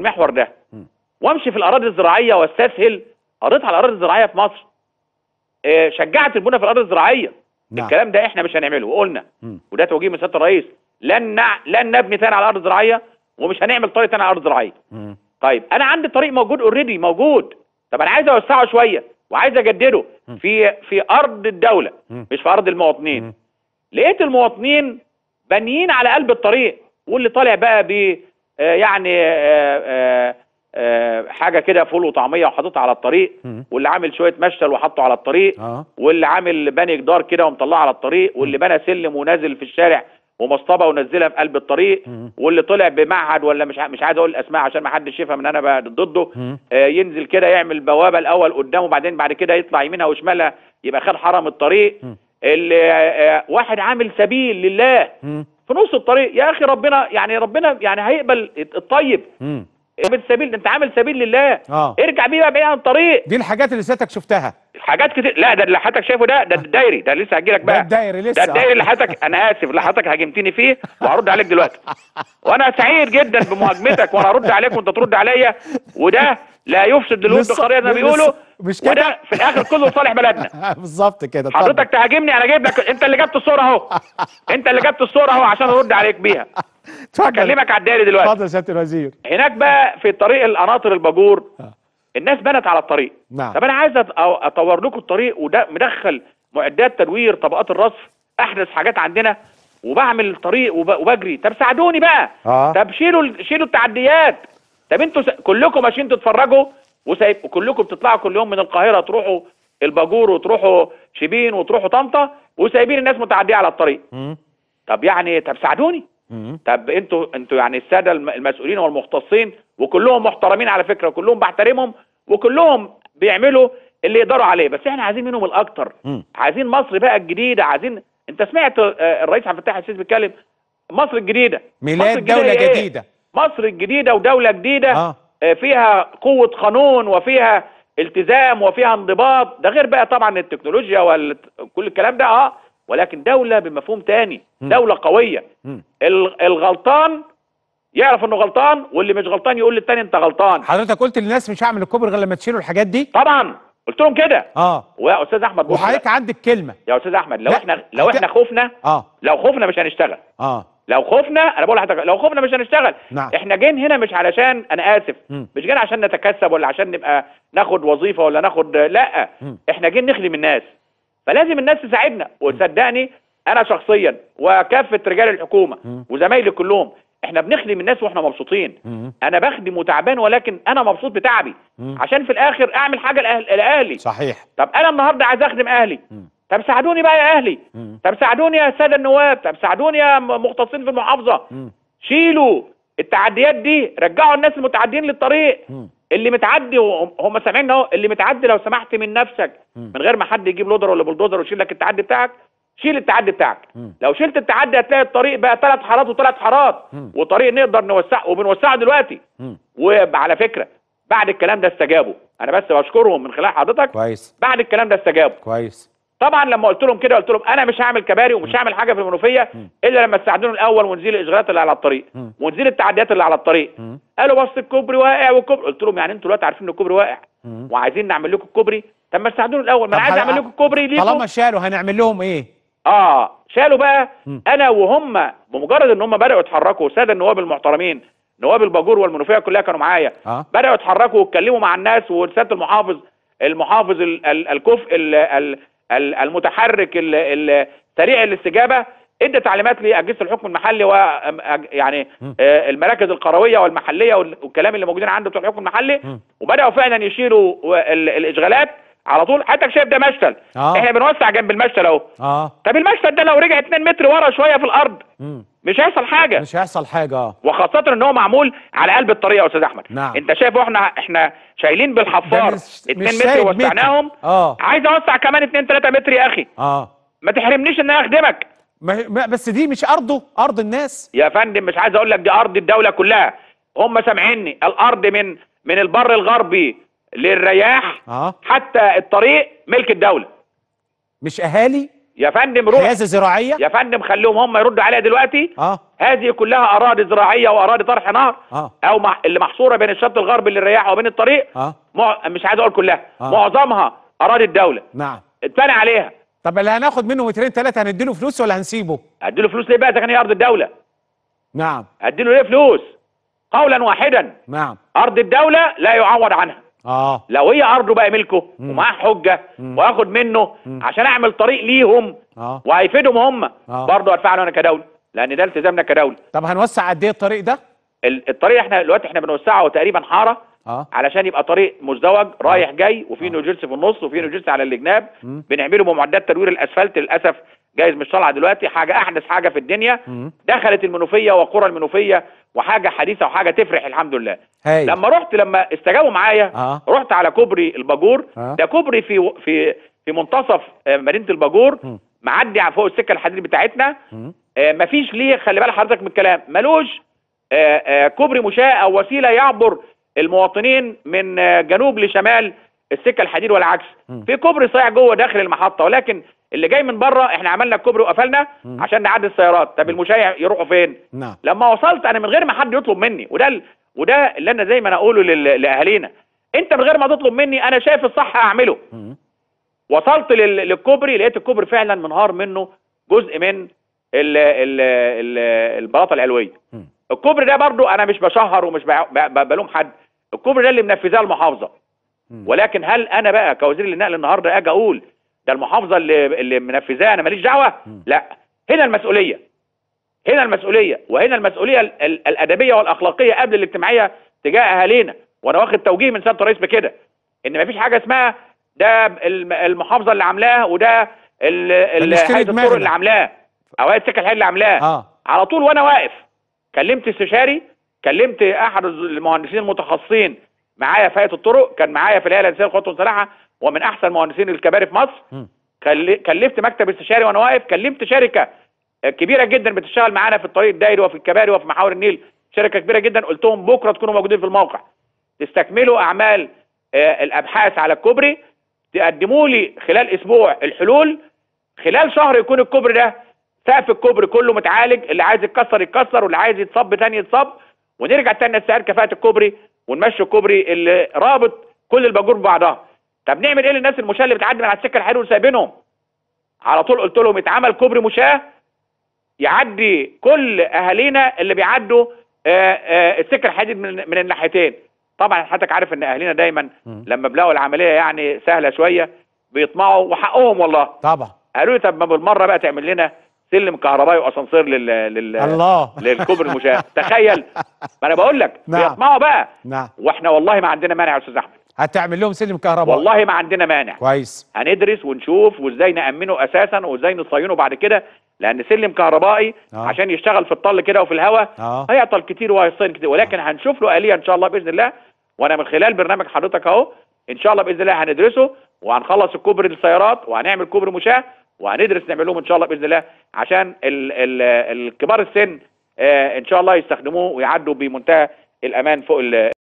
المحور ده وامشي في الاراضي الزراعيه واستسهل قضيت على الاراضي الزراعيه في مصر آه، شجعت البنى في الاراضي الزراعيه نعم. الكلام ده احنا مش هنعمله وقلنا مم. وده توجيه من سياده الرئيس لن نع... لن نبني ثاني على الارض الزراعيه ومش هنعمل طريق ثاني على الارض الزراعيه مم. طيب انا عندي طريق موجود اوريدي موجود طب انا عايز اوسعه شويه وعايز اجدده في في ارض الدوله مم. مش في ارض المواطنين مم. لقيت المواطنين بانيين على قلب الطريق واللي طالع بقى ب آه، يعني آه، آه، آه، حاجه كده فول وطعميه وحاططها على الطريق مم. واللي عامل شويه مشتل وحطه على الطريق اه واللي عامل باني جدار كده ومطلعه على الطريق واللي بنى سلم ونازل في الشارع ومصطبه ونزلها في قلب الطريق مم. واللي طلع بمعهد ولا مش ع- مش عايز اقول الاسماء عشان ما حدش يفهم ان انا بقى ضده مم. آه، ينزل كده يعمل بوابه الاول قدامه بعدين بعد كده يطلع يمينها وشمالها يبقى خد حرم الطريق مم. اللي آه، آه، واحد عامل سبيل لله مم. في نص الطريق يا اخي ربنا يعني ربنا يعني هيقبل الطيب مم. بالسبيل ده انت عامل سبيل لله اه ارجع بيه بقى بعيد عن الطريق دي الحاجات اللي سيادتك شفتها حاجات كتير لا ده اللي حضرتك شايفه ده ده الدايري ده لسه هجي لك ده بقى الدايري لسه ده الدايري اللي حضرتك انا اسف اللي حضرتك هاجمتني فيه وهرد عليك دلوقتي وانا سعيد جدا بمهاجمتك وانا هرد عليك وانت ترد عليا وده لا يفسد للود لسه- قريه زي ما لسه- بيقولوا مش كده؟ وده في الاخر كله لصالح بلدنا بالظبط كده اتفضل. حضرتك تهاجمني انا جايب لك انت اللي جبت الصوره اهو انت اللي جبت الصوره اهو عشان ارد عليك بيها اتفضل اكلمك على الدايري دلوقتي اتفضل يا سياده الوزير هناك بقى في طريق القناطر الباجور آه. الناس بنت على الطريق نعم. طب انا عايز أت- أو- اطور لكم الطريق وده مدخل معدات تدوير طبقات الرصف احدث حاجات عندنا وبعمل الطريق وب- وبجري طب ساعدوني بقى آه. طب شيلوا ال- شيلوا التعديات طب انتوا س... كلكم ماشيين تتفرجوا وسايب كلكم بتطلعوا كل يوم من القاهره تروحوا الباجور وتروحوا شبين وتروحوا طنطا وسايبين الناس متعديه على الطريق مم. طب يعني طب ساعدوني مم. طب انتوا انتوا يعني الساده الم- المسؤولين والمختصين وكلهم محترمين على فكره وكلهم بحترمهم وكلهم بيعملوا اللي يقدروا عليه بس احنا عايزين منهم الاكتر مم. عايزين مصر بقى الجديده عايزين انت سمعت آه، الرئيس عبد الفتاح السيسي بيتكلم مصر الجديده مصر ميلاد الجديدة دولة هي ايه؟ جديدة مصر الجديده ودوله جديده اه آه، فيها قوة قانون وفيها التزام وفيها انضباط ده غير بقى طبعا التكنولوجيا وكل الكلام ده اه ولكن دولة بمفهوم تاني مم. دولة قوية مم. ال- الغلطان يعرف انه غلطان واللي مش غلطان يقول للتاني انت غلطان حضرتك قلت للناس مش هعمل الكوبري غير لما تشيلوا الحاجات دي طبعا قلت لهم كده اه ويا استاذ احمد بص وحضرتك عندك كلمة يا استاذ احمد لو لا، احنا لو هت- احنا خفنا اه لو خفنا مش هنشتغل اه لو خفنا انا بقول لحضرتك لو خفنا مش هنشتغل نعم. احنا جايين هنا مش علشان انا اسف مم. مش جايين عشان نتكسب ولا عشان نبقى ناخد وظيفه ولا ناخد لا مم. احنا جايين نخدم الناس فلازم الناس تساعدنا وصدقني انا شخصيا وكافه رجال الحكومه مم. وزمايلي كلهم احنا بنخدم الناس واحنا مبسوطين مم. انا بخدم وتعبان ولكن انا مبسوط بتعبي مم. عشان في الاخر اعمل حاجه لأهل- لاهلي صحيح طب انا النهارده عايز اخدم اهلي مم. طب ساعدوني بقى يا اهلي مم. طب ساعدوني يا ساده النواب طب ساعدوني يا م- مختصين في المحافظه مم. شيلوا التعديات دي رجعوا الناس المتعدين للطريق مم. اللي متعدي وهم- هم سامعين اهو اللي متعدي لو سمحت من نفسك مم. من غير ما حد يجيب لودر ولا بلدوزر ويشيل لك التعدي بتاعك شيل التعدي بتاعك مم. لو شلت التعدي هتلاقي الطريق بقى ثلاث حارات وثلاث حارات مم. وطريق نقدر نوسعه وبنوسعه دلوقتي مم. وعلى فكره بعد الكلام ده استجابوا انا بس بشكرهم من خلال حضرتك كويس بعد الكلام ده استجابوا كويس طبعا لما قلت لهم كده قلت لهم انا مش هعمل كباري ومش هعمل حاجه في المنوفيه مم. الا لما تساعدوني الاول ونزيل الاشغالات اللي على الطريق مم. ونزيل التعديات اللي على الطريق مم. قالوا بص الكوبري واقع والكوبري قلت لهم يعني انتوا دلوقتي عارفين ان الكوبري واقع مم. وعايزين نعمل لكم الكوبري طب ما تساعدوني الاول ما انا طب عايز هل- اعمل لكم الكوبري ليكم طالما شالوا هنعمل لهم ايه اه شالوا بقى مم. انا وهم بمجرد ان هم بداوا يتحركوا الساده النواب المحترمين نواب الباجور والمنوفيه كلها كانوا معايا اه بداوا يتحركوا ويتكلموا مع الناس وسياده المحافظ المحافظ ال- ال- الكفء ال- ال- ال- المتحرك ال- ال- سريع الاستجابه ادى تعليمات لاجهزه الحكم المحلي و يعني م. آه، المراكز القرويه والمحليه وال- والكلام اللي موجودين عنده بتوع الحكم المحلي م. وبداوا فعلا يشيلوا و- ال- الاشغالات على طول حتى شايف ده مشتل آه. احنا بنوسع جنب المشتل اهو اه طب المشتل ده لو رجع 2 متر ورا شويه في الارض مم. مش هيحصل حاجه مش هيحصل حاجة اه وخاصة ان هو معمول على قلب الطريق يا استاذ احمد نعم. انت شايف احنا احنا شايلين ده بالحفار مش- 2 مش متر سايب وسعناهم اه عايز اوسع كمان 2 3 متر يا اخي اه ما تحرمنيش ان انا اخدمك ما ما- بس دي مش ارضه ارض الناس يا فندم مش عايز اقول لك دي ارض الدولة كلها هم سامعيني الارض من من البر الغربي للرياح اه حتى الطريق ملك الدولة مش اهالي يا فندم روح حيازه زراعيه يا فندم خليهم هم يردوا عليها دلوقتي اه هذه كلها اراضي زراعيه واراضي طرح نار اه او مع اللي محصوره بين الشط الغربي للرياح وبين الطريق اه مع... مش عايز اقول كلها آه. معظمها اراضي الدوله نعم اتبنى عليها طب اللي هناخد منه مترين ثلاثه هنديله فلوس ولا هنسيبه اديله فلوس ليه بقى اذا كان هي ارض الدوله نعم اديله ليه فلوس قولا واحدا نعم ارض الدوله لا يعوض عنها اه لو هي ارضه بقى ملكه مم. ومعاه حجه مم. واخد منه مم. عشان اعمل طريق ليهم اه وهيفيدهم هم آه. برضه ادفع له انا كدوله لان ده التزامنا كدوله طب هنوسع قد ايه الطريق ده ال- الطريق احنا دلوقتي احنا بنوسعه تقريبا حاره اه علشان يبقى طريق مزدوج رايح جاي وفي آه. نيوجيرسي في النص وفي نيوجيرسي على الجناب مم. بنعمله بمعدات تدوير الاسفلت للاسف جايز مش طالعه دلوقتي حاجه احدث حاجه في الدنيا مم. دخلت المنوفيه وقرى المنوفيه وحاجه حديثه وحاجه تفرح الحمد لله هاي لما رحت لما استجابوا معايا اه رحت على كوبري الباجور آه. ده كوبري في في في منتصف آه، مدينه الباجور مم. معدي على فوق السكه الحديد بتاعتنا مم. آه، مفيش ليه خلي بال حضرتك من الكلام ملوش آه، آه، كوبري مشاة او وسيله يعبر المواطنين من آه، جنوب لشمال السكه الحديد والعكس مم. في كوبري صايع جوه داخل المحطه ولكن اللي جاي من بره احنا عملنا الكوبري وقفلنا مم. عشان نعدي السيارات طب المشاة يروحوا فين نعم لما وصلت انا من غير ما حد يطلب مني وده ال... وده اللي انا زي ما انا اقوله لل... لاهالينا انت من غير ما تطلب مني انا شايف الصح اعمله مم. وصلت لل... للكوبري لقيت الكوبري فعلا منهار منه جزء من ال... ال... ال... البلاطه العلويه مم. الكوبري ده برضو انا مش بشهر ومش ب... ب... بلوم حد الكوبري ده اللي منفذاه المحافظه مم. ولكن هل انا بقى كوزير النقل النهارده اجي اقول ده المحافظه اللي اللي منفذاه انا ماليش دعوه مم. لا هنا المسؤوليه هنا المسؤوليه وهنا المسؤوليه ال- ال- الادبيه والاخلاقيه قبل الاجتماعيه تجاه اهالينا وانا واخد توجيه من سياده الرئيس بكده ان مفيش حاجه اسمها ده الم- المحافظه اللي عاملاه وده ال- ال- نشتري هيئه الطرق دماغنا. اللي عاملاه او هيئه السكه الحديد اللي عاملاه اه على طول وانا واقف كلمت استشاري كلمت احد المهندسين المتخصصين معايا في هيئه الطرق كان معايا في الهيئه الهندسيه للقوات المسلحه ومن احسن مهندسين الكباري في مصر مم. كل- كلفت مكتب استشاري وانا واقف كلمت شركه كبيره جدا بتشتغل معانا في الطريق الدائري وفي الكباري وفي محاور النيل شركه كبيره جدا قلت لهم بكره تكونوا موجودين في الموقع تستكملوا اعمال آه، الابحاث على الكوبري تقدموا لي خلال اسبوع الحلول خلال شهر يكون الكوبري ده سقف الكوبري كله متعالج اللي عايز يتكسر يتكسر واللي عايز يتصب تاني يتصب ونرجع تاني نستعيد كفاءه الكوبري ونمشي الكوبري اللي رابط كل الباجور ببعضها طب نعمل ايه للناس المشاه اللي بتعدي من على السكه الحلوه وسايبينهم على طول قلت لهم اتعمل كوبري مشاه يعدي كل اهالينا اللي بيعدوا آه، آه، السكه الحديد من من الناحيتين طبعا حضرتك عارف ان اهالينا دايما مم. لما بلاقوا العمليه يعني سهله شويه بيطمعوا وحقهم والله طبعا قالوا لي طب ما بالمره بقى تعمل لنا سلم كهربائي واسانسير لل لل الله للكوبري المشاه تخيل ما انا بقول لك نعم. بيطمعوا بقى نعم واحنا والله ما عندنا مانع يا استاذ احمد هتعمل لهم سلم كهرباء والله ما عندنا مانع كويس هندرس ونشوف وازاي نامنه اساسا وازاي نصينه بعد كده لان سلم كهربائي آه. عشان يشتغل في الطل كده وفي الهواء اه هيعطل كتير وهيصين كتير ولكن هنشوف له آلية ان شاء الله باذن الله وانا من خلال برنامج حضرتك اهو ان شاء الله باذن الله هندرسه وهنخلص الكوبري للسيارات وهنعمل كوبري مشاة وهندرس نعمل لهم ان شاء الله باذن الله عشان ال ال الكبار السن آه ان شاء الله يستخدموه ويعدوا بمنتهى الامان فوق ال